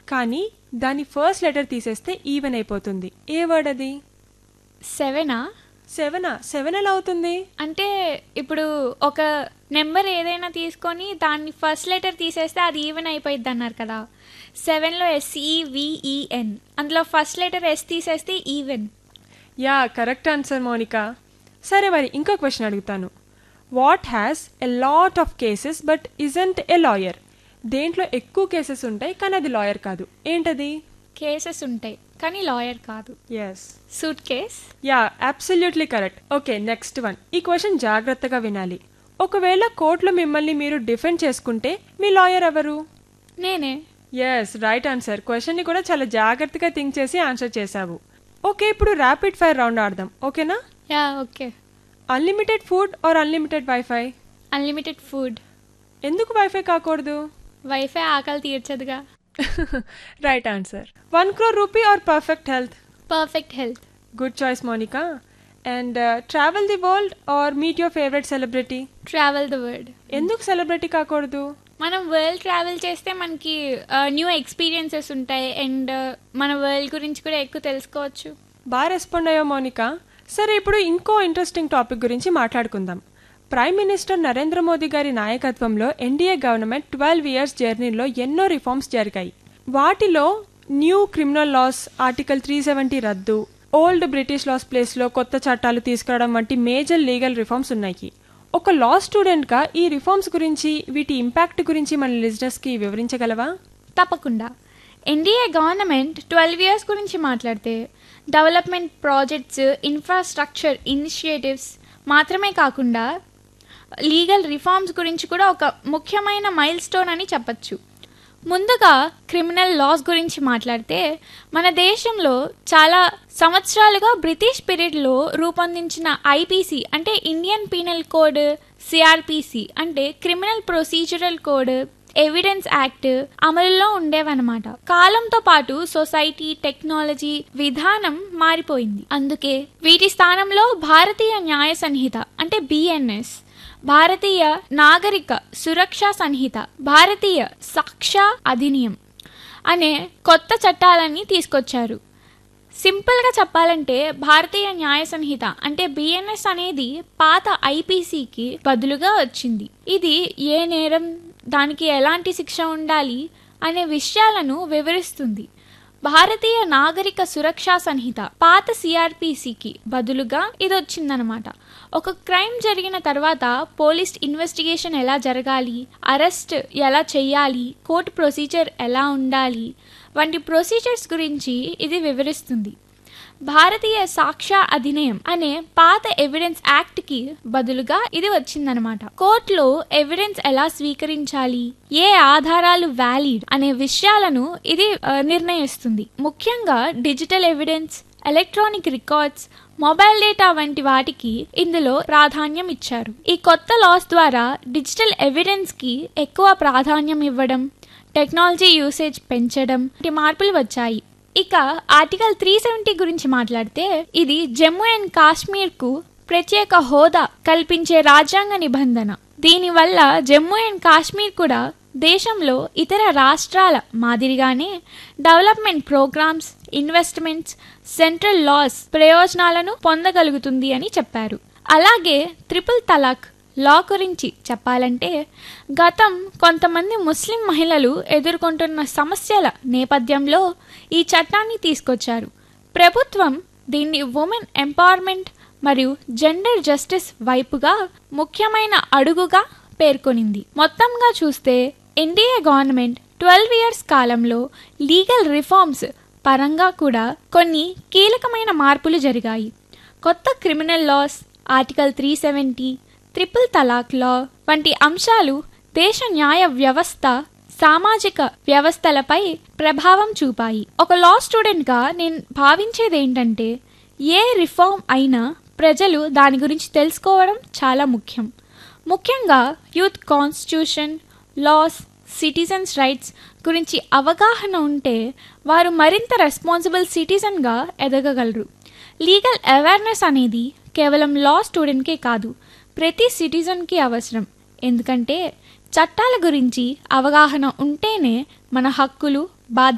కానీ దాని first letter తీసేస్తే ఈవెన్ అయిపోతుంది ఏ వర్డ్ అది సెవెనా సెవెనా సెవెన్ ఎలా అవుతుంది అంటే ఇప్పుడు ఒక నెంబర్ ఏదైనా తీసుకొని దాన్ని ఫస్ట్ లెటర్ తీసేస్తే అది ఈవెన్ అయిపోయింది అన్నారు కదా సెవెన్లో ఎస్ఈవిఈఎన్ అందులో ఫస్ట్ లెటర్ ఎస్ తీసేస్తే even ya correct answer Monica సరే మరి ఇంకో క్వశ్చన్ అడుగుతాను what has a lot of cases but isn't a lawyer దేంట్లో ఎక్కువ కేసెస్ ఉంటాయి కానీ అది లాయర్ కాదు ఏంటది కేసెస్ ఉంటాయి కానీ లాయర్ కాదు yes suitcase ya absolutely correct okay next one ఈ క్వశ్చన్ జాగ్రత్తగా వినాలి ఒకవేళ కోర్టులో మిమ్మల్ని మీరు డిఫెండ్ చేసుకుంటే మీ లాయర్ ఎవరు నేనే ఎస్ రైట్ ఆన్సర్ క్వశ్చన్ని కూడా చాలా జాగ్రత్తగా థింక్ చేసి ఆన్సర్ చేశావు ఓకే ఇప్పుడు ర్యాపిడ్ ఫైర్ రౌండ్ ఆడదాం ఓకేనా ya okay unlimited food or unlimited wifi unlimited food ఎందుకు వైఫై కాకూడదు వైఫై ఆకలి తీర్చదుగా right answer one crore rupee or perfect health perfect health good choice Monica and travel the world or meet your favourite celebrity travel the world ఎందుకు celebrity కాకూడదు మనం world travel చేస్తే మనకి new experiences ఉంటాయి and మన world గురించి కూడా ఎక్కువ తెలుసుకోవచ్చు బాగా రెస్పాండ్ అయ్యో మోనికా సరే ఇప్పుడు ఇంకో ఇంట్రెస్టింగ్ టాపిక్ గురించి మాట్లాడుకుందాం ప్రైమ్ మినిస్టర్ నరేంద్ర మోదీ గారి నాయకత్వంలో ఎన్డీఏ గవర్నమెంట్ ట్వెల్వ్ ఇయర్స్ జర్నీలో ఎన్నో రిఫార్మ్స్ జరిగాయి వాటిలో new criminal laws article three seventy రద్దు ఓల్డ్ బ్రిటిష్ లాస్ ప్లేస్లో కొత్త చట్టాలు తీసుకురావడం వంటి మేజర్ లీగల్ రిఫార్మ్స్ ఉన్నాయి ఒక లా స్టూడెంట్గా ఈ రిఫార్మ్స్ గురించి వీటి ఇంపాక్ట్ గురించి మన లిజినెస్కి వివరించగలవా తప్పకుండా ఎన్డీఏ గవర్నమెంట్ ట్వెల్వ్ ఇయర్స్ గురించి మాట్లాడితే డెవలప్మెంట్ ప్రాజెక్ట్స్ ఇన్ఫ్రాస్ట్రక్చర్ ఇనిషియేటివ్స్ మాత్రమే కాకుండా లీగల్ రిఫార్మ్స్ గురించి కూడా ఒక ముఖ్యమైన మైల్ స్టోన్ అని చెప్పచ్చు ముందుగా క్రిమినల్ లాస్ గురించి మాట్లాడితే మన దేశంలో చాలా సంవత్సరాలుగా బ్రిటిష్ పీరియడ్లో రూపొందించిన ఐపీసీ అంటే ఇండియన్ పీనల్ కోడ్ సిఆర్పిసి అంటే criminal procedural code evidence act అమలులో ఉండేవన్నమాట కాలంతో పాటు సొసైటీ టెక్నాలజీ విధానం మారిపోయింది అందుకే వీటి స్థానంలో భారతీయ న్యాయ సంహిత అంటే బిఎన్ఎస్ భారతీయ నాగరిక సురక్షా సంహిత భారతీయ సాక్ష్య అధినియం అనే కొత్త చట్టాలని తీసుకొచ్చారు సింపుల్గా చెప్పాలంటే భారతీయ న్యాయ సంహిత అంటే బిఎన్ఎస్ అనేది పాత ఐపీసీకి బదులుగా వచ్చింది ఇది ఏ నేరం దానికి ఎలాంటి శిక్ష ఉండాలి అనే విషయాలను వివరిస్తుంది భారతీయ నాగరిక సురక్షా సంహిత పాత సిఆర్పిసికి బదులుగా ఇది వచ్చిందనమాట ఒక క్రైమ్ జరిగిన తర్వాత పోలీస్ ఇన్వెస్టిగేషన్ ఎలా జరగాలి అరెస్ట్ ఎలా చేయాలి కోర్టు ప్రొసీజర్ ఎలా ఉండాలి వంటి ప్రొసీజర్స్ గురించి ఇది వివరిస్తుంది భారతీయ సాక్ష్య అధినియం అనే పాత ఎవిడెన్స్ యాక్ట్ కి బదులుగా ఇది వచ్చిందనమాట కోర్టులో ఎవిడెన్స్ ఎలా స్వీకరించాలి ఏ ఆధారాలు వ్యాలిడ్ అనే విషయాలను ఇది ఆ, నిర్ణయిస్తుంది ముఖ్యంగా digital evidence electronic records mobile data వంటి వాటికి ఇందులో ప్రాధాన్యం ఇచ్చారు ఈ కొత్త లాస్ ద్వారా డిజిటల్ ఎవిడెన్స్ కి ఎక్కువ ప్రాధాన్యం ఇవ్వడం టెక్నాలజీ యూసేజ్ పెంచడం వంటి మార్పులు వచ్చాయి ఇక ఆర్టికల్ త్రీ సెవెంటీ గురించి మాట్లాడితే ఇది జమ్మూ అండ్ కాశ్మీర్ కు ప్రత్యేక హోదా కల్పించే రాజ్యాంగ నిబంధన దీనివల్ల జమ్మూ అండ్ కాశ్మీర్ కూడా దేశంలో ఇతర రాష్ట్రాల మాదిరిగానే development programmes investments central laws ప్రయోజనాలను పొందగలుగుతుంది అని చెప్పారు అలాగే ట్రిపుల్ తలాక్ లా గురించి చెప్పాలంటే గతం కొంతమంది ముస్లిం మహిళలు ఎదుర్కొంటున్న సమస్యల నేపథ్యంలో ఈ చట్టాన్ని తీసుకొచ్చారు ప్రభుత్వం దీన్ని ఉమెన్ ఎంపవర్మెంట్ మరియు జెండర్ జస్టిస్ వైపుగా ముఖ్యమైన అడుగుగా పేర్కొనింది మొత్తంగా చూస్తే ఎన్డీఏ గవర్నమెంట్ ట్వెల్వ్ ఇయర్స్ కాలంలో లీగల్ రిఫార్మ్స్ పరంగా కూడా కొన్ని కీలకమైన మార్పులు జరిగాయి కొత్త criminal laws article three seventy triple talaq law వంటి అంశాలు దేశ న్యాయ వ్యవస్థ సామాజిక వ్యవస్థలపై ప్రభావం చూపాయి ఒక లా స్టూడెంట్గా నేను భావించేది ఏంటంటే ఏ రిఫార్మ్ అయినా ప్రజలు దాని గురించి తెలుసుకోవడం చాలా ముఖ్యం ముఖ్యంగా youth constitution laws citizens rights గురించి అవగాహన ఉంటే వారు మరింత రెస్పాన్సిబుల్ సిటిజన్గా ఎదగగలరు లీగల్ అవేర్నెస్ అనేది కేవలం లా స్టూడెంట్కే కాదు ప్రతి సిటిజన్కి అవసరం ఎందుకంటే చట్టాల గురించి అవగాహన ఉంటేనే మన హక్కులు బాధ్యతలు